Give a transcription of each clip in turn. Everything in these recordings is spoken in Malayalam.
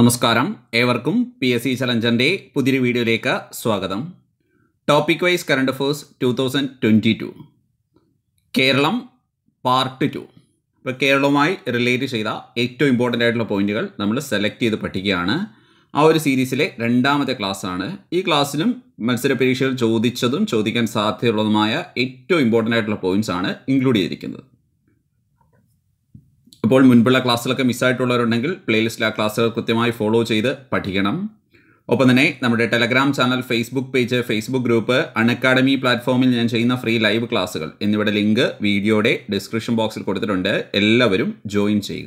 നമസ്കാരം ഏവർക്കും പി എസ് സി ചലഞ്ചറിൻ്റെ പുതിയൊരു വീഡിയോയിലേക്ക് സ്വാഗതം topic wise current affairs two thousand twenty two Keralam part two ഇപ്പോൾ കേരളവുമായി റിലേറ്റ് ചെയ്ത ഏറ്റവും ഇമ്പോർട്ടൻ്റ് ആയിട്ടുള്ള പോയിന്റുകൾ നമ്മൾ സെലക്ട് ചെയ്ത് പഠിക്കുകയാണ് ആ ഒരു സീരീസിലെ രണ്ടാമത്തെ ക്ലാസ്സാണ് ഈ ക്ലാസ്സിലും മത്സര പരീക്ഷകൾ ചോദിച്ചതും ചോദിക്കാൻ സാധ്യതയുള്ളതുമായ ഏറ്റവും ഇമ്പോർട്ടൻ്റ് ആയിട്ടുള്ള പോയിന്റ്സ് ആണ് ഇൻക്ലൂഡ് ചെയ്തിരിക്കുന്നത് അപ്പോൾ മുൻപുള്ള ക്ലാസ്സിലൊക്കെ മിസ്സായിട്ടുള്ളവരുണ്ടെങ്കിൽ പ്ലേലിസ്റ്റിൽ ആ ക്ലാസ്സുകൾ കൃത്യമായി ഫോളോ ചെയ്ത് പഠിക്കണം ഒപ്പം തന്നെ നമ്മുടെ Telegram channel Facebook page Facebook group Unacademy പ്ലാറ്റ്ഫോമിൽ ഞാൻ ചെയ്യുന്ന ഫ്രീ ലൈവ് ക്ലാസ്സുകൾ എന്നിവയുടെ ലിങ്ക് വീഡിയോയുടെ ഡിസ്ക്രിപ്ഷൻ ബോക്സിൽ കൊടുത്തിട്ടുണ്ട് എല്ലാവരും ജോയിൻ ചെയ്യുക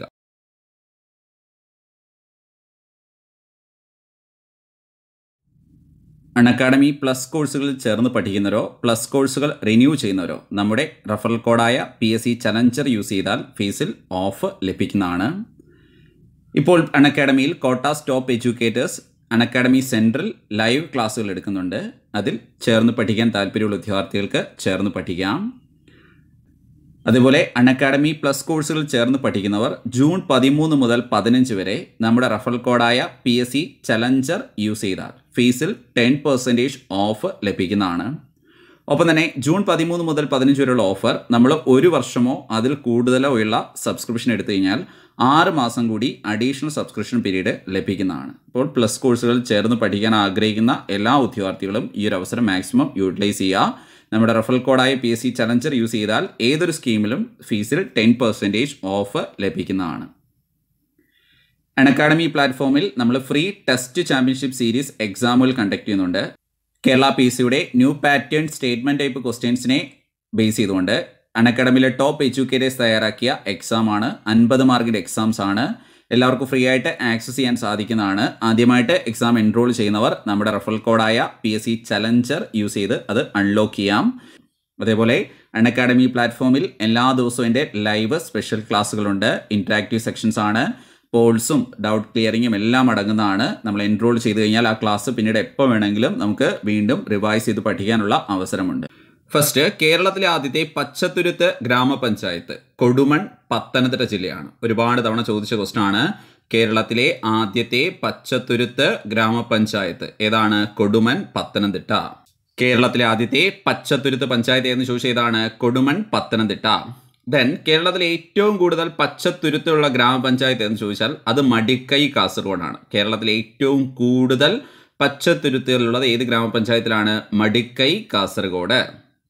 അൺഅക്കാഡമി പ്ലസ് കോഴ്സുകളിൽ ചേർന്ന് പഠിക്കുന്നവരോ പ്ലസ് കോഴ്സുകൾ റിന്യൂ ചെയ്യുന്നവരോ നമ്മുടെ റഫറൽ കോഡായ P S C Challenger use ചെയ്താൽ ഫീസിൽ ഓഫ് ലഭിക്കുന്നതാണ് ഇപ്പോൾ അൺഅക്കാഡമിയിൽ Kota stop educators Unacademy central live ക്ലാസ്സുകൾ എടുക്കുന്നുണ്ട് അതിൽ ചേർന്ന് പഠിക്കാൻ താല്പര്യമുള്ള വിദ്യാർത്ഥികൾക്ക് ചേർന്ന് പഠിക്കാം അതുപോലെ അൺഅക്കാഡമി പ്ലസ് കോഴ്സുകൾ ചേർന്ന് പഠിക്കുന്നവർ ജൂൺ പതിമൂന്ന് മുതൽ പതിനഞ്ച് വരെ നമ്മുടെ റഫറൽ കോഡായ P S C Challenger use ചെയ്താൽ ഫീസിൽ ടെൻ പെർസെൻറ്റേജ് ഓഫ് ലഭിക്കുന്നതാണ് ഒപ്പം തന്നെ ജൂൺ പതിമൂന്ന് മുതൽ പതിനഞ്ച് വരെയുള്ള ഓഫർ നമ്മൾ ഒരു വർഷമോ അതിൽ കൂടുതലോ ഉള്ള സബ്സ്ക്രിപ്ഷൻ എടുത്തു കഴിഞ്ഞാൽ ആറ് മാസം കൂടി അഡീഷണൽ സബ്സ്ക്രിപ്ഷൻ പീരീഡ് ലഭിക്കുന്നതാണ് അപ്പോൾ പ്ലസ് കോഴ്സുകൾ ചേർന്ന് പഠിക്കാൻ ആഗ്രഹിക്കുന്ന എല്ലാ ഉദ്യോഗാർത്ഥികളും ഈ ഒരു അവസരം മാക്സിമം യൂട്ടിലൈസ് ചെയ്യുക നമ്മുടെ റഫറൽ കോഡായ P S C Challenger use ചെയ്താൽ ഏതൊരു സ്കീമിലും ഫീസിൽ ടെൻ പെർസെൻറ്റേജ് ഓഫ് ലഭിക്കുന്നതാണ് അൺഅക്കാഡമി പ്ലാറ്റ്ഫോമിൽ നമ്മൾ ഫ്രീ ടെസ്റ്റ് ചാമ്പ്യൻഷിപ്പ് സീരീസ് എക്സാമുകൾ കണ്ടക്ട് ചെയ്യുന്നുണ്ട് കേരള പി സിയുടെ ന്യൂ പാറ്റേൺ സ്റ്റേറ്റ്മെൻറ്റ് ടൈപ്പ് ക്വസ്റ്റ്യൻസിനെ ബേസ് ചെയ്തുകൊണ്ട് അൺഅക്കാഡമിയിലെ ടോപ്പ് എഡ്യൂക്കേറ്റേഴ്സ് തയ്യാറാക്കിയ എക്സാമാണ് അൻപത് മാർക്കിൻ്റെ എക്സാംസ് ആണ് എല്ലാവർക്കും ഫ്രീ ആയിട്ട് ആക്സസ് ചെയ്യാൻ സാധിക്കുന്നതാണ് ആദ്യമായിട്ട് എക്സാം എൻറോൾ ചെയ്യുന്നവർ നമ്മുടെ റഫറൽ കോഡായ P S C Challenger use ചെയ്ത് അത് അൺലോക്ക് ചെയ്യാം അതേപോലെ അൺഅക്കാഡമി പ്ലാറ്റ്ഫോമിൽ എല്ലാ ദിവസവും എൻ്റെ ലൈവ് സ്പെഷ്യൽ ക്ലാസ്സുകളുണ്ട് ഇൻറ്ററാക്റ്റീവ് സെക്ഷൻസ് ആണ് പോൾസും ഡൗട്ട് ക്ലിയറിങ്ങും എല്ലാം അടങ്ങുന്നതാണ് നമ്മൾ എൻറോൾ ചെയ്ത് കഴിഞ്ഞാൽ ആ ക്ലാസ് പിന്നീട് എപ്പോൾ വേണമെങ്കിലും നമുക്ക് വീണ്ടും റിവൈസ് ചെയ്ത് പഠിക്കാനുള്ള അവസരമുണ്ട് ഫസ്റ്റ് കേരളത്തിലെ ആദ്യത്തെ പച്ചത്തുരുത്ത് ഗ്രാമപഞ്ചായത്ത് കൊടുമൺ പത്തനംതിട്ട ജില്ലയാണ് ഒരുപാട് തവണ ചോദിച്ച ക്വസ്റ്റൻ ആണ് കേരളത്തിലെ ആദ്യത്തെ പച്ചത്തുരുത്ത് ഗ്രാമപഞ്ചായത്ത് ഏതാണ് കൊടുമൺ പത്തനംതിട്ട കേരളത്തിലെ ആദ്യത്തെ പച്ചത്തുരുത്ത് പഞ്ചായത്ത് എന്ന് ചോദിച്ച ഏതാണ് കൊടുമൺ പത്തനംതിട്ട ദെൻ കേരളത്തിലെ ഏറ്റവും കൂടുതൽ പച്ചത്തുരുത്തുള്ള ഗ്രാമപഞ്ചായത്ത് എന്ന് ചോദിച്ചാൽ അത് മടിക്കൈ കാസർഗോഡാണ് കേരളത്തിലെ ഏറ്റവും കൂടുതൽ പച്ചത്തുരുത്തുകളുള്ളത് ഏത് ഗ്രാമപഞ്ചായത്തിലാണ് മടിക്കൈ കാസർഗോഡ്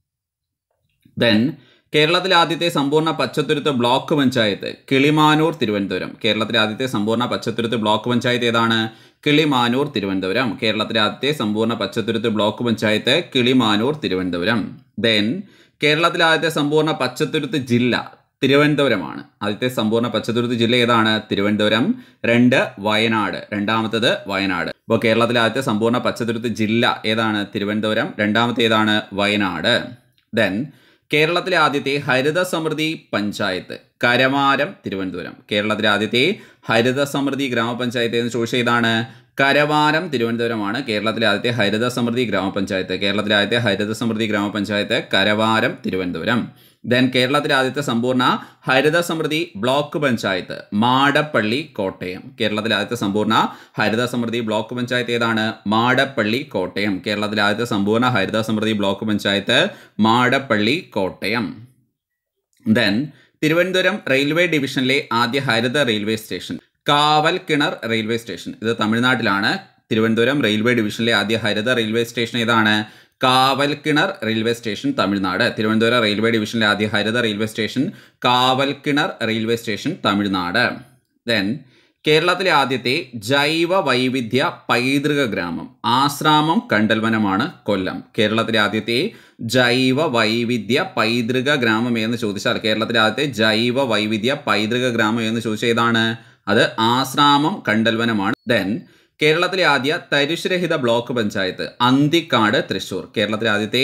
ദെൻ കേരളത്തിലെ ആദ്യത്തെ സമ്പൂർണ്ണ പച്ചത്തുരുത്ത് ബ്ലോക്ക് പഞ്ചായത്ത് കിളിമാനൂർ തിരുവനന്തപുരം കേരളത്തിലെ ആദ്യത്തെ സമ്പൂർണ്ണ പച്ചത്തുരുത്ത് ബ്ലോക്ക് പഞ്ചായത്ത് ഏതാണ് കിളിമാനൂർ തിരുവനന്തപുരം കേരളത്തിലെ ആദ്യത്തെ സമ്പൂർണ്ണ പച്ചത്തുരുത്ത് ബ്ലോക്ക് പഞ്ചായത്ത് കിളിമാനൂർ തിരുവനന്തപുരം ദെൻ കേരളത്തിലെ ആദ്യത്തെ സമ്പൂർണ്ണ പച്ചത്തുരുത്ത് ജില്ല തിരുവനന്തപുരമാണ് ആദ്യത്തെ സമ്പൂർണ്ണ പച്ചത്തുരുത്ത് ജില്ല ഏതാണ് തിരുവനന്തപുരം രണ്ട് വയനാട് രണ്ടാമത്തത് വയനാട് ഇപ്പോൾ കേരളത്തിലെ ആദ്യത്തെ സമ്പൂർണ്ണ പച്ചത്തുരുത്ത് ജില്ല ഏതാണ് തിരുവനന്തപുരം രണ്ടാമത്തെ ഏതാണ് വയനാട് ദെൻ കേരളത്തിലെ ആദ്യത്തെ ഹരിത സമൃദ്ധി പഞ്ചായത്ത് കരവാരം തിരുവനന്തപുരം കേരളത്തിലെ ആദ്യത്തെ ഹരിത സമൃദ്ധി ഗ്രാമപഞ്ചായത്ത് എന്ന് ചോദിച്ച ഇതാണ് കരവാരം തിരുവനന്തപുരമാണ് കേരളത്തിലെ ആദ്യത്തെ ഹരിത സമൃദ്ധി ഗ്രാമപഞ്ചായത്ത് കേരളത്തിലെ ആദ്യത്തെ ഹരിത സമൃദ്ധി ഗ്രാമപഞ്ചായത്ത് കരവാരം തിരുവനന്തപുരം ദെൻ കേരളത്തിലെ ആദ്യത്തെ സമ്പൂർണ്ണ ഹരിത സമൃദ്ധി ബ്ലോക്ക് പഞ്ചായത്ത് മാടപ്പള്ളി കോട്ടയം കേരളത്തിലെ ആദ്യത്തെ സമ്പൂർണ്ണ ഹരിത സമൃദ്ധി ബ്ലോക്ക് പഞ്ചായത്ത് ഏതാണ് മാടപ്പള്ളി കോട്ടയം കേരളത്തിലെ ആദ്യത്തെ സമ്പൂർണ്ണ ഹരിത സമൃദ്ധി block panchayat Madappally Kottayam then Thiruvananthapuram railway ഡിവിഷനിലെ ആദ്യ ഹരിത റെയിൽവേ സ്റ്റേഷൻ കാവൽ കിണർ റെയിൽവേ സ്റ്റേഷൻ ഇത് തമിഴ്നാട്ടിലാണ് തിരുവനന്തപുരം റെയിൽവേ ഡിവിഷനിലെ ആദ്യ ഹരിത റെയിൽവേ സ്റ്റേഷൻ ഏതാണ് Kaval Kinar railway station Tamil Nadu Thiruvananthapuram railway ഡിവിഷനിലെ ആദ്യ ഹരിത റെയിൽവേ സ്റ്റേഷൻ കാവൽ Kinar railway station Tamil Nadu then കേരളത്തിലെ ആദ്യത്തെ ജൈവ വൈവിധ്യ പൈതൃക ഗ്രാമം ആശ്രാമം കണ്ടൽവനമാണ് കൊല്ലം കേരളത്തിലെ ആദ്യത്തെ ജൈവ വൈവിധ്യ പൈതൃക ഗ്രാമം എന്ന് ചോദിച്ചാൽ കേരളത്തിലെ ആദ്യത്തെ ജൈവ വൈവിധ്യ പൈതൃക ഗ്രാമം എന്ന് ചോദിച്ചാൽ ഏതാണ് അത് ആശ്രാമം കണ്ടൽവനമാണ് ദെൻ കേരളത്തിലെ ആദ്യ തരിശുരഹിത ബ്ലോക്ക് പഞ്ചായത്ത് അന്തിക്കാട് തൃശൂർ കേരളത്തിലെ ആദ്യത്തെ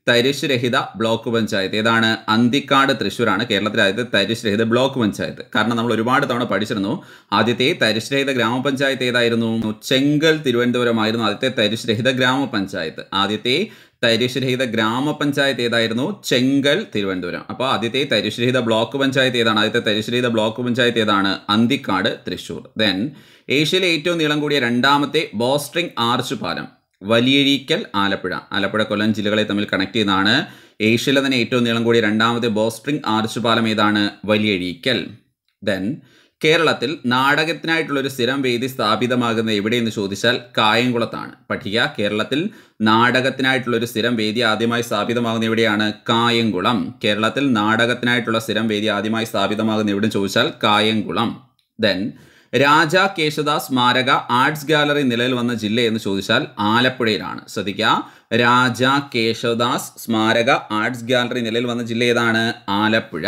തരിശ് രഹിത ബ്ലോക്ക് പഞ്ചായത്ത് ഏതാണ് അന്തിക്കാട് തൃശ്ശൂരാണ് കേരളത്തിലെ ആദ്യത്തെ തരിശ് രഹിത ബ്ലോക്ക് പഞ്ചായത്ത് കാരണം നമ്മൾ ഒരുപാട് തവണ പഠിച്ചിരുന്നു ആദ്യത്തെ തരിശ് രഹിത ഗ്രാമപഞ്ചായത്ത് ഏതായിരുന്നു ചെങ്കൽ തിരുവനന്തപുരമായിരുന്നു ആദ്യത്തെ തരിശ് രഹിത ഗ്രാമപഞ്ചായത്ത് ആദ്യത്തെ തരിശ് രഹിത ഗ്രാമപഞ്ചായത്ത് ഏതായിരുന്നു ചെങ്കൽ തിരുവനന്തപുരം അപ്പോൾ ആദ്യത്തെ തരിശ് രഹിത ബ്ലോക്ക് പഞ്ചായത്ത് ഏതാണ് ആദ്യത്തെ തരിശ് രഹിത ബ്ലോക്ക് പഞ്ചായത്ത് ഏതാണ് അന്തിക്കാട് തൃശ്ശൂർ ദെൻ ഏഷ്യയിലെ ഏറ്റവും നീളം കൂടിയ രണ്ടാമത്തെ ബോസ്ട്രിംഗ് ആർച്ച് പാലം വലിയഴീക്കൽ ആലപ്പുഴ ആലപ്പുഴ കൊല്ലം ജില്ലകളെ തമ്മിൽ കണക്ട് ചെയ്യുന്നതാണ് ഏഷ്യയിലെ തന്നെ ഏറ്റവും നീളം കൂടിയ രണ്ടാമത്തെ ബോസ്ട്രിംഗ് ആർച്ച് പാലം ഏതാണ് വലിയഴീക്കൽ ദെൻ കേരളത്തിൽ നാടകത്തിനായിട്ടുള്ളൊരു സ്ഥിരം വേദി സ്ഥാപിതമാകുന്ന എവിടെയെന്ന് ചോദിച്ചാൽ കായംകുളത്താണ് പഠിക്കുക കേരളത്തിൽ നാടകത്തിനായിട്ടുള്ളൊരു സ്ഥിരം വേദി ആദ്യമായി സ്ഥാപിതമാകുന്ന എവിടെയാണ് കായംകുളം കേരളത്തിൽ നാടകത്തിനായിട്ടുള്ള സ്ഥിരം വേദി ആദ്യമായി സ്ഥാപിതമാകുന്ന എവിടെ ചോദിച്ചാൽ കായംകുളം ദെൻ രാജ കേശദാസ് സ്മാരക ആർട്സ് ഗാലറി നിലവിൽ വന്ന ജില്ല എന്ന് ചോദിച്ചാൽ ആലപ്പുഴയിലാണ് ശ്രദ്ധിക്കുക രാജ കേശവദാസ് സ്മാരക ആർട്സ് ഗാലറി നിലവിൽ വന്ന ജില്ല ഏതാണ് ആലപ്പുഴ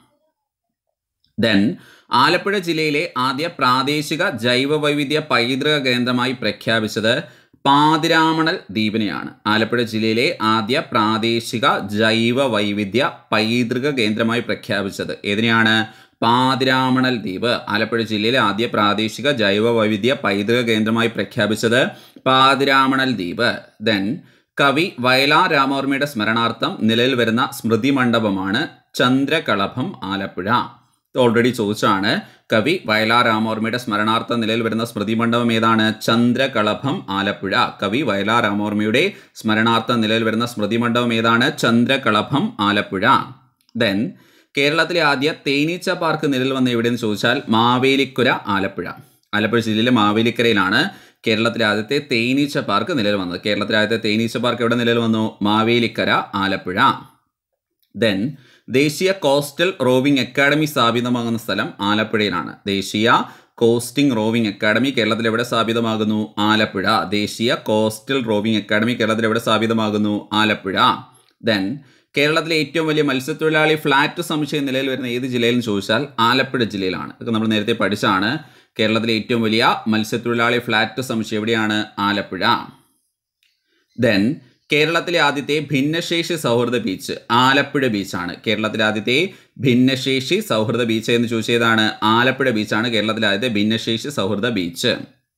ദെൻ ആലപ്പുഴ ജില്ലയിലെ ആദ്യ പ്രാദേശിക ജൈവ വൈവിധ്യ പൈതൃക കേന്ദ്രമായി പ്രഖ്യാപിച്ചത് പാതിരാമണൽ ദ്വീപിനെയാണ് ആലപ്പുഴ ജില്ലയിലെ ആദ്യ പ്രാദേശിക ജൈവ വൈവിധ്യ പൈതൃക കേന്ദ്രമായി പ്രഖ്യാപിച്ചത് ഏതിനെയാണ് പാതിരാമണൽ ദ്വീപ് ആലപ്പുഴ ജില്ലയിലെ ആദ്യ പ്രാദേശിക ജൈവ വൈവിധ്യ പൈതൃക കേന്ദ്രമായി പ്രഖ്യാപിച്ചത് പാതിരാമണൽ ദ്വീപ് ദെൻ കവി വയലാർ രാമവർമ്മയുടെ സ്മരണാർത്ഥം നിലവിൽ വരുന്ന സ്മൃതി മണ്ഡപമാണ് ചന്ദ്രകളഭം ആലപ്പുഴ ഓൾറെഡി ചോദിച്ചാണ് കവി വയലാർ രാമവർമ്മയുടെ സ്മരണാർത്ഥം നിലയിൽ വരുന്ന സ്മൃതി മണ്ഡപം ഏതാണ് ചന്ദ്രകളഭം ആലപ്പുഴ കവി വയലാർ രാമവർമ്മയുടെ സ്മരണാർത്ഥം നിലയിൽ വരുന്ന സ്മൃതി മണ്ഡപം ഏതാണ് ചന്ദ്രകളഭം ആലപ്പുഴ ദെൻ കേരളത്തിലെ ആദ്യ തേനീച്ച പാർക്ക് നിലവിൽ വന്ന എവിടെയെന്ന് ചോദിച്ചാൽ മാവേലിക്കുര ആലപ്പുഴ ആലപ്പുഴ ജില്ലയിലെ മാവേലിക്കരയിലാണ് കേരളത്തിലെ ആദ്യത്തെ തേനീച്ച പാർക്ക് നിലവിൽ വന്നത് കേരളത്തിലെ ആദ്യത്തെ തേനീച്ച പാർക്ക് എവിടെ നിലവിൽ വന്നു മാവേലിക്കര ആലപ്പുഴ ദെൻ ദേശീയ കോസ്റ്റൽ റോവിംഗ് അക്കാഡമി സ്ഥാപിതമാകുന്ന സ്ഥലം ആലപ്പുഴയിലാണ് ദേശീയ കോസ്റ്റിംഗ് റോവിംഗ് അക്കാഡമി കേരളത്തിൽ എവിടെ സ്ഥാപിതമാകുന്നു ആലപ്പുഴ ദേശീയ കോസ്റ്റൽ റോവിംഗ് അക്കാഡമി കേരളത്തിൽ എവിടെ സ്ഥാപിതമാകുന്നു ആലപ്പുഴ ദെൻ കേരളത്തിലെ ഏറ്റവും വലിയ മത്സ്യത്തൊഴിലാളി ഫ്ലാറ്റ് സമുച്ചയം നിലയിൽ വരുന്ന ഏത് ജില്ലയിൽ എന്ന് ചോദിച്ചാൽ ആലപ്പുഴ ജില്ലയിലാണ് ഇതൊക്കെ നമ്മൾ നേരത്തെ പഠിച്ചാണ് കേരളത്തിലെ ഏറ്റവും വലിയ മത്സ്യത്തൊഴിലാളി ഫ്ലാറ്റ് സമുച്ചയം എവിടെയാണ് ആലപ്പുഴ ദെൻ കേരളത്തിലെ ആദ്യത്തെ ഭിന്നശേഷി സൗഹൃദ ബീച്ച് ആലപ്പുഴ ബീച്ചാണ് കേരളത്തിലെ ആദ്യത്തെ ഭിന്നശേഷി സൗഹൃദ ബീച്ച് എന്ന് ചോദിച്ചതാണ് ആലപ്പുഴ ബീച്ചാണ് കേരളത്തിലെ ആദ്യത്തെ ഭിന്നശേഷി സൗഹൃദ ബീച്ച്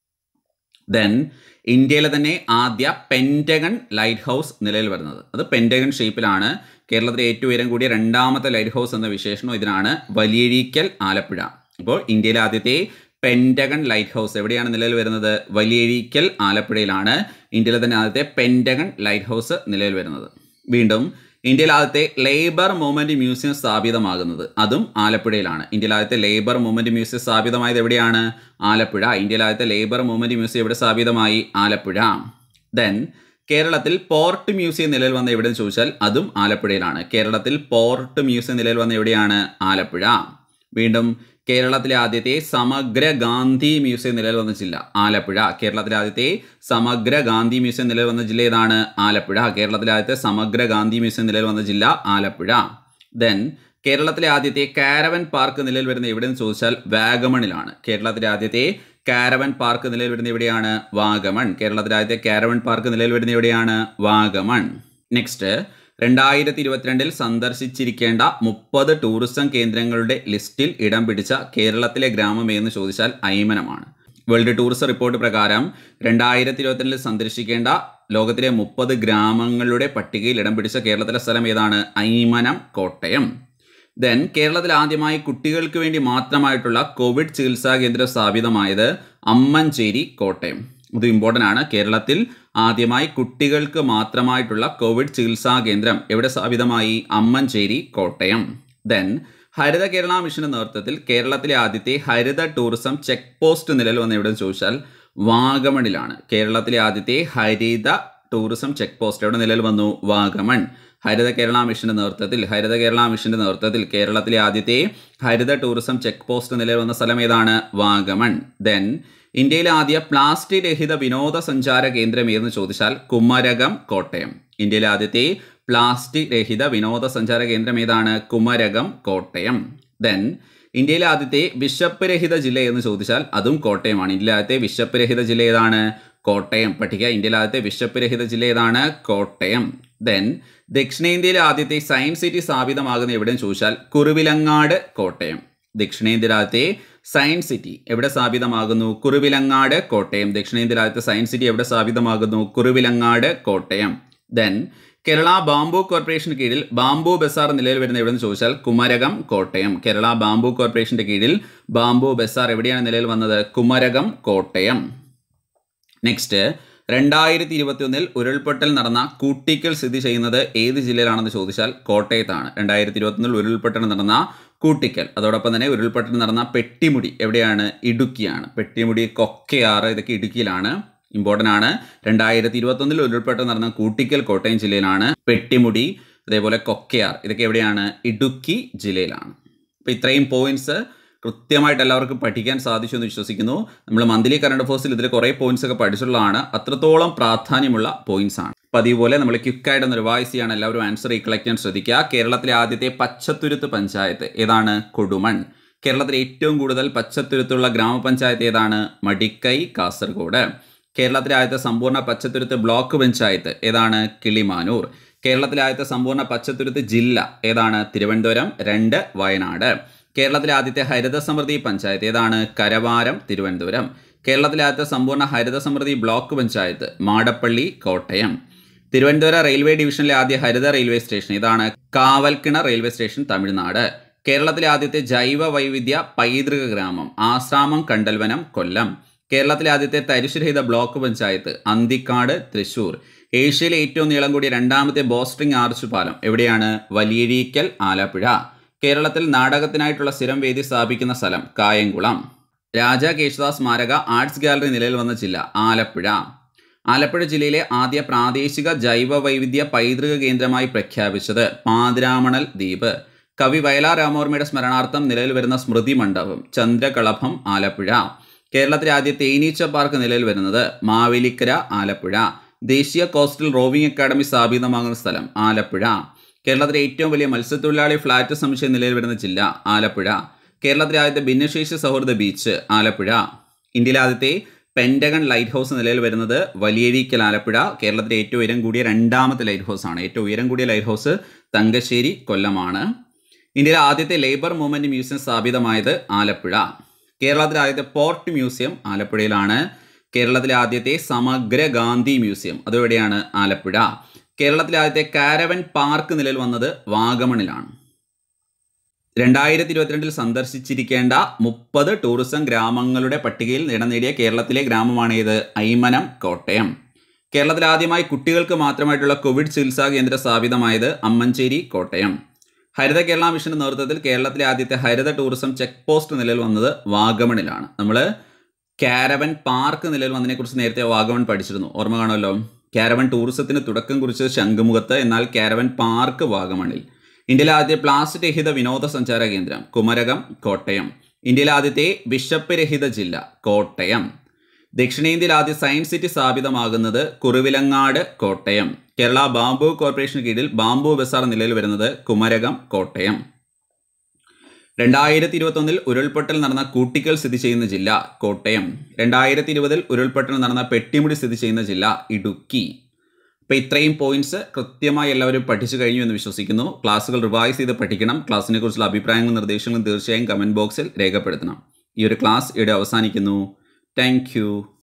ദെൻ ഇന്ത്യയിലെ തന്നെ ആദ്യ പെൻറ്റഗൺ ലൈറ്റ് ഹൗസ് നിലയിൽ വരുന്നത് അത് പെൻറ്റഗൺ ഷേപ്പിലാണ് കേരളത്തിലെ ഏറ്റവും ഉയരം കൂടിയ രണ്ടാമത്തെ ലൈറ്റ് ഹൗസ് എന്ന വിശേഷണം ഇതിനാണ് വലിയഴീക്കൽ ആലപ്പുഴ അപ്പോൾ ഇന്ത്യയിലെ ആദ്യത്തെ പെൻറ്റഗൺ ലൈറ്റ് ഹൗസ് എവിടെയാണ് നിലവിൽ വരുന്നത് വലിയഴീക്കൽ ആലപ്പുഴയിലാണ് ഇന്ത്യയിലെ തന്നെ ആദ്യത്തെ പെൻറ്റഗൺ ലൈറ്റ് ഹൗസ് നിലവിൽ വരുന്നത് വീണ്ടും ഇന്ത്യയിലെ ആദ്യത്തെ ലേബർ മൂവ്മെന്റ് മ്യൂസിയം സ്ഥാപിതമാകുന്നത് അതും ആലപ്പുഴയിലാണ് ഇന്ത്യയിലെ ആദ്യത്തെ ലേബർ മൂവ്മെന്റ് മ്യൂസിയം സ്ഥാപിതമായത് എവിടെയാണ് ആലപ്പുഴ ഇന്ത്യയിലെ ആദ്യത്തെ ലേബർ മൂവ്മെന്റ് മ്യൂസിയം എവിടെ സ്ഥാപിതമായി ആലപ്പുഴ ദെൻ കേരളത്തിൽ പോർട്ട് മ്യൂസിയം നിലവിൽ വന്ന എവിടെയെന്ന് ചോദിച്ചാൽ അതും ആലപ്പുഴയിലാണ് കേരളത്തിൽ പോർട്ട് മ്യൂസിയം നിലവിൽ വന്ന എവിടെയാണ് ആലപ്പുഴ വീണ്ടും കേരളത്തിലെ ആദ്യത്തെ സമഗ്ര ഗാന്ധി മ്യൂസിയം നിലവിൽ വന്ന ജില്ല ആലപ്പുഴ കേരളത്തിലെ ആദ്യത്തെ സമഗ്ര ഗാന്ധി മ്യൂസിയം നിലവിൽ വന്ന ജില്ല ഏതാണ് ആലപ്പുഴ കേരളത്തിലെ ആദ്യത്തെ സമഗ്ര ഗാന്ധി മ്യൂസിയം നിലവിൽ വന്ന ജില്ല ആലപ്പുഴ ദെൻ കേരളത്തിലെ ആദ്യത്തെ കാരവൻ പാർക്ക് നിലവിൽ വരുന്ന എവിടെയെന്ന് ചോദിച്ചാൽ വാഗമണിലാണ് കേരളത്തിലെ ആദ്യത്തെ കാരവൻ പാർക്ക് നിലവിൽ വരുന്ന എവിടെയാണ് വാഗമൺ കേരളത്തിലെ ആദ്യത്തെ കാരവൻ പാർക്ക് നിലവിൽ വരുന്ന എവിടെയാണ് വാഗമൺ നെക്സ്റ്റ് രണ്ടായിരത്തി ഇരുപത്തിരണ്ടിൽ സന്ദർശിച്ചിരിക്കേണ്ട മുപ്പത് ടൂറിസം കേന്ദ്രങ്ങളുടെ ലിസ്റ്റിൽ ഇടം പിടിച്ച കേരളത്തിലെ ഗ്രാമം എന്ന് ചോദിച്ചാൽ ഐമനമാണ് വേൾഡ് ടൂറിസം റിപ്പോർട്ട് പ്രകാരം രണ്ടായിരത്തി ഇരുപത്തിരണ്ടിൽ സന്ദർശിക്കേണ്ട ലോകത്തിലെ മുപ്പത് ഗ്രാമങ്ങളുടെ പട്ടികയിൽ ഇടം പിടിച്ച കേരളത്തിലെ സ്ഥലം ഏതാണ് ഐമനം കോട്ടയം ദെൻ കേരളത്തിൽ ആദ്യമായി കുട്ടികൾക്ക് വേണ്ടി മാത്രമായിട്ടുള്ള കോവിഡ് ചികിത്സാ കേന്ദ്രം സ്ഥാപിതമായത് അമ്മഞ്ചേരി കോട്ടയം ഇത് ഇമ്പോർട്ടൻ്റ് ആണ് കേരളത്തിൽ ആദ്യമായി കുട്ടികൾക്ക് മാത്രമായിട്ടുള്ള കോവിഡ് ചികിത്സാ കേന്ദ്രം എവിടെ സ്ഥാപിതമായി അമ്മഞ്ചേരി കോട്ടയം ദെൻ ഹരിത കേരള മിഷന്റെ നേതൃത്വത്തിൽ കേരളത്തിലെ ആദ്യത്തെ ഹരിത ടൂറിസം ചെക്ക് പോസ്റ്റ് നിലവിൽ വന്ന എവിടെ ചോദിച്ചാൽ വാഗമണിലാണ് കേരളത്തിലെ ആദ്യത്തെ ഹരിത ടൂറിസം ചെക്ക് പോസ്റ്റ് എവിടെ നിലവിൽ വന്നു വാഗമൺ ഹരിത കേരള മിഷന്റെ നേതൃത്വത്തിൽ ഹരിത കേരള മിഷന്റെ നേതൃത്വത്തിൽ കേരളത്തിലെ ആദ്യത്തെ ഹരിത ടൂറിസം ചെക്ക് പോസ്റ്റ് നിലവിൽ വന്ന സ്ഥലം ഏതാണ് വാഗമൺ ദെൻ ഇന്ത്യയിലെ ആദ്യ പ്ലാസ്റ്റിക് രഹിത വിനോദസഞ്ചാര കേന്ദ്രം ഏതെന്ന് ചോദിച്ചാൽ കുമരകം കോട്ടയം ഇന്ത്യയിലെ ആദ്യത്തെ പ്ലാസ്റ്റിക് രഹിത വിനോദസഞ്ചാര കേന്ദ്രം ഏതാണ് കുമരകം കോട്ടയം ദെൻ ഇന്ത്യയിലെ ആദ്യത്തെ വിശപ്പ് രഹിത ജില്ല എന്ന് ചോദിച്ചാൽ അതും കോട്ടയമാണ് ഇന്ത്യയിലെ ആദ്യത്തെ വിശപ്പ് രഹിത ജില്ല ഏതാണ് കോട്ടയം പഠിക്കുക ഇന്ത്യയിലെ ആദ്യത്തെ വിശപ്പ് രഹിത ജില്ല ഏതാണ് കോട്ടയം ദെൻ ദക്ഷിണേന്ത്യയിലെ ആദ്യത്തെ സയൻസ് സിറ്റി സ്ഥാപിതമാകുന്ന എവിടെയെന്ന് ചോദിച്ചാൽ കുറുവിലങ്ങാട് കോട്ടയം ദക്ഷിണേന്ത്യയിലെ ആദ്യത്തെ സയൻസ് സിറ്റി എവിടെ സ്ഥാപിതമാകുന്നു കുറുവിലങ്ങാട് കോട്ടയം ദക്ഷിണേന്ത്യയിലെ ആദ്യത്തെ സയൻസ് സിറ്റി എവിടെ സ്ഥാപിതമാകുന്നു കുറുവിലങ്ങാട് കോട്ടയം ദെൻ കേരള ബാംബു കോർപ്പറേഷന് കീഴിൽ ബാംബു ബസാർ നിലവിൽ വരുന്ന എവിടെയെന്ന് ചോദിച്ചാൽ കുമരകം കോട്ടയം കേരള ബാംബു കോർപ്പറേഷന്റെ കീഴിൽ ബാംബു ബസാർ എവിടെയാണ് നിലവിൽ വന്നത് കുമരകം കോട്ടയം നെക്സ്റ്റ് രണ്ടായിരത്തി ഇരുപത്തിയൊന്നിൽ ഉരുൾപൊട്ടൽ നടന്ന കൂട്ടിക്കൽ സ്ഥിതി ചെയ്യുന്നത് ഏത് ജില്ലയിലാണെന്ന് ചോദിച്ചാൽ കോട്ടയത്താണ് രണ്ടായിരത്തി ഇരുപത്തൊന്നിൽ ഉരുൾപൊട്ടൽ നടന്ന കൂട്ടിക്കൽ അതോടൊപ്പം തന്നെ ഉരുൾപൊട്ടൽ നടന്ന പെട്ടിമുടി എവിടെയാണ് ഇടുക്കിയാണ് പെട്ടിമുടി കൊക്കയാറ് ഇതൊക്കെ ഇടുക്കിയിലാണ് ഇമ്പോർട്ടൻ്റ് ആണ് രണ്ടായിരത്തി ഇരുപത്തൊന്നിൽ ഉരുൾപൊട്ടൽ നടന്ന കൂട്ടിക്കൽ കോട്ടയം ജില്ലയിലാണ് പെട്ടിമുടി അതേപോലെ കൊക്കയാർ ഇതൊക്കെ എവിടെയാണ് ഇടുക്കി ജില്ലയിലാണ് അപ്പോൾ ഇത്രയും പോയിന്റ്സ് കൃത്യമായിട്ട് എല്ലാവർക്കും പഠിക്കാൻ സാധിച്ചു എന്ന് വിശ്വസിക്കുന്നു നമ്മൾ മന്ത്ലി കറണ്ട് അഫേഴ്സിൽ ഇതിൽ കുറേ പോയിന്റ്സ് ഒക്കെ പഠിച്ചിട്ടുള്ളതാണ് അത്രത്തോളം പ്രാധാന്യമുള്ള പോയിന്റ്സ് ആണ് അപ്പോൾ അതുപോലെ നമ്മൾ ക്വിക്കായിട്ട് ഒന്ന് റിവൈസ് ചെയ്യാണ് എല്ലാവരും ആൻസർ റീകളക്ട് ചെയ്യാൻ ശ്രദ്ധിക്കുക കേരളത്തിലെ ആദ്യത്തെ പച്ചത്തുരുത്ത് പഞ്ചായത്ത് ഏതാണ് കൊടുമൺ കേരളത്തിലെ ഏറ്റവും കൂടുതൽ പച്ചത്തുരുത്തുള്ള ഗ്രാമപഞ്ചായത്ത് ഏതാണ് മടിക്കൈ കാസർഗോഡ് കേരളത്തിലെ ആദ്യത്തെ സമ്പൂർണ്ണ പച്ചത്തുരുത്ത് ബ്ലോക്ക് പഞ്ചായത്ത് ഏതാണ് കിളിമാനൂർ കേരളത്തിലെ ആദ്യത്തെ സമ്പൂർണ്ണ പച്ചത്തുരുത്ത് ജില്ല ഏതാണ് തിരുവനന്തപുരം രണ്ട് വയനാട് കേരളത്തിലെ ആദ്യത്തെ ഹരിത സമൃദ്ധി പഞ്ചായത്ത് ഏതാണ് കരവാരം തിരുവനന്തപുരം കേരളത്തിലെ ആദ്യത്തെ സമ്പൂർണ്ണ ഹരിത സമൃദ്ധി ബ്ലോക്ക് പഞ്ചായത്ത് മാടപ്പള്ളി കോട്ടയം തിരുവനന്തപുരം റെയിൽവേ ഡിവിഷനിലെ ആദ്യ ഹരിത റെയിൽവേ സ്റ്റേഷൻ ഇതാണ് കാവൽക്കിണ റെയിൽവേ സ്റ്റേഷൻ തമിഴ്നാട് കേരളത്തിലെ ആദ്യത്തെ ജൈവ വൈവിധ്യ പൈതൃക ഗ്രാമം ആശ്രാമം കണ്ടൽവനം കൊല്ലം കേരളത്തിലെ ആദ്യത്തെ തരിശുരഹിത ബ്ലോക്ക് പഞ്ചായത്ത് അന്തിക്കാട് തൃശൂർ ഏഷ്യയിലെ ഏറ്റവും നീളം കൂടിയ രണ്ടാമത്തെ ബോസ്ട്രിംഗ് ആർച്ച് പാലം എവിടെയാണ് വലിയഴീക്കൽ ആലപ്പുഴ കേരളത്തിൽ നാടകത്തിനായിട്ടുള്ള സ്ഥിരം വേദി സ്ഥാപിക്കുന്ന സ്ഥലം കായംകുളം രാജാ കേശുദാസ് സ്മാരക ആർട്സ് ഗാലറി നിലയിൽ വന്ന ജില്ല ആലപ്പുഴ ആലപ്പുഴ ജില്ലയിലെ ആദ്യ പ്രാദേശിക ജൈവ വൈവിധ്യ പൈതൃക കേന്ദ്രമായി പ്രഖ്യാപിച്ചത് പാതിരാമണൽ ദ്വീപ് കവി വയലാർ രാമോർമ്മയുടെ സ്മരണാർത്ഥം നിലവിൽ വരുന്ന സ്മൃതി മണ്ഡപം ചന്ദ്രകളഭം ആലപ്പുഴ കേരളത്തിലെ ആദ്യ തേനീച്ച പാർക്ക് നിലവിൽ വരുന്നത് മാവേലിക്കര ആലപ്പുഴ ദേശീയ കോസ്റ്റൽ റോവിംഗ് അക്കാദമി സ്ഥാപിതമാകുന്ന സ്ഥലം ആലപ്പുഴ കേരളത്തിലെ ഏറ്റവും വലിയ മത്സ്യത്തൊഴിലാളി ഫ്ലാറ്റ് സമുച്ചയം നിലയിൽ വരുന്ന ജില്ല ആലപ്പുഴ കേരളത്തിലെ ആദ്യത്തെ ഭിന്നശേഷി സൗഹൃദ ബീച്ച് ആലപ്പുഴ ഇന്ത്യയിലെ ആദ്യത്തെ പെൻഡഗൺ ലൈറ്റ് ഹൗസ് നിലയിൽ വരുന്നത് വലിയഴീക്കൽ ആലപ്പുഴ കേരളത്തിലെ ഏറ്റവും ഉയരം കൂടിയ രണ്ടാമത്തെ ലൈറ്റ് ഹൗസ് ആണ് ഏറ്റവും ഉയരം കൂടിയ ലൈറ്റ് ഹൗസ് തങ്കശ്ശേരി കൊല്ലമാണ് ഇന്ത്യയിലെ ആദ്യത്തെ ലേബർ മൂവ്മെന്റ് മ്യൂസിയം സ്ഥാപിതമായത് ആലപ്പുഴ കേരളത്തിലെ ആദ്യത്തെ പോർട്ട് മ്യൂസിയം ആലപ്പുഴയിലാണ് കേരളത്തിലെ ആദ്യത്തെ സമഗ്ര ഗാന്ധി മ്യൂസിയം അതെവിടെയാണ് ആലപ്പുഴ കേരളത്തിലെ ആദ്യത്തെ കാരവൻ പാർക്ക് നിലവിൽ വന്നത് വാഗമണിലാണ് രണ്ടായിരത്തി ഇരുപത്തിരണ്ടിൽ സന്ദർശിച്ചിരിക്കേണ്ട മുപ്പത് ടൂറിസം ഗ്രാമങ്ങളുടെ പട്ടികയിൽ ഇടം നേടിയ കേരളത്തിലെ ഗ്രാമമാണ് ഇത് ഐമനം കോട്ടയം കേരളത്തിൽ ആദ്യമായി കുട്ടികൾക്ക് മാത്രമായിട്ടുള്ള കോവിഡ് ചികിത്സാ കേന്ദ്രം സ്ഥാപിതമായത് അമ്മഞ്ചേരി കോട്ടയം ഹരിത കേരള മിഷന്റെ നേതൃത്വത്തിൽ കേരളത്തിലെ ആദ്യത്തെ ഹരിത ടൂറിസം ചെക്ക് പോസ്റ്റ് നിലവിൽ വന്നത് വാഗമണിലാണ് നമ്മൾ കാരവൻ പാർക്ക് നിലവിൽ വന്നതിനെക്കുറിച്ച് നേരത്തെ വാഗമൺ പഠിച്ചിരുന്നു ഓർമ്മ കാണുമല്ലോ കാരവൻ ടൂറിസത്തിന് തുടക്കം കുറിച്ചത് ശംഖുമുഖത്ത് എന്നാൽ കാരവൻ പാർക്ക് വാഗമണിൽ ഇന്ത്യയിലെ ആദ്യത്തെ പ്ലാസ്റ്റിക് രഹിത വിനോദസഞ്ചാര കേന്ദ്രം കുമരകം കോട്ടയം ഇന്ത്യയിലെ ആദ്യത്തെ ബിഷപ്പ് രഹിത ജില്ല കോട്ടയം ദക്ഷിണേന്ത്യയിൽ ആദ്യ സയൻസ് സിറ്റി സ്ഥാപിതമാകുന്നത് കുറുവിലങ്ങാട് കോട്ടയം കേരള ബാംബു കോർപ്പറേഷന് കീഴിൽ ബാംബു ബസാർ നിലയിൽ വരുന്നത് കുമരകം കോട്ടയം രണ്ടായിരത്തി ഇരുപത്തൊന്നിൽ ഉരുൾപൊട്ടൽ നടന്ന കൂട്ടിക്കൽ സ്ഥിതി ചെയ്യുന്ന ജില്ല കോട്ടയം രണ്ടായിരത്തി ഇരുപതിൽ ഉരുൾപൊട്ടൽ നടന്ന പെട്ടിമുടി സ്ഥിതി ചെയ്യുന്ന ജില്ല ഇടുക്കി അപ്പോൾ ഇത്രയും പോയിന്റ്സ് കൃത്യമായി എല്ലാവരും പഠിച്ചു കഴിഞ്ഞു എന്ന് വിശ്വസിക്കുന്നു ക്ലാസ്സുകൾ റിവൈസ് ചെയ്ത് പഠിക്കണം ക്ലാസ്സിനെ കുറിച്ചുള്ള അഭിപ്രായങ്ങളും നിർദ്ദേശങ്ങളും തീർച്ചയായും കമൻറ്റ് ബോക്സിൽ രേഖപ്പെടുത്തണം ഈ ഒരു ക്ലാസ് ഇവിടെ അവസാനിക്കുന്നു താങ്ക്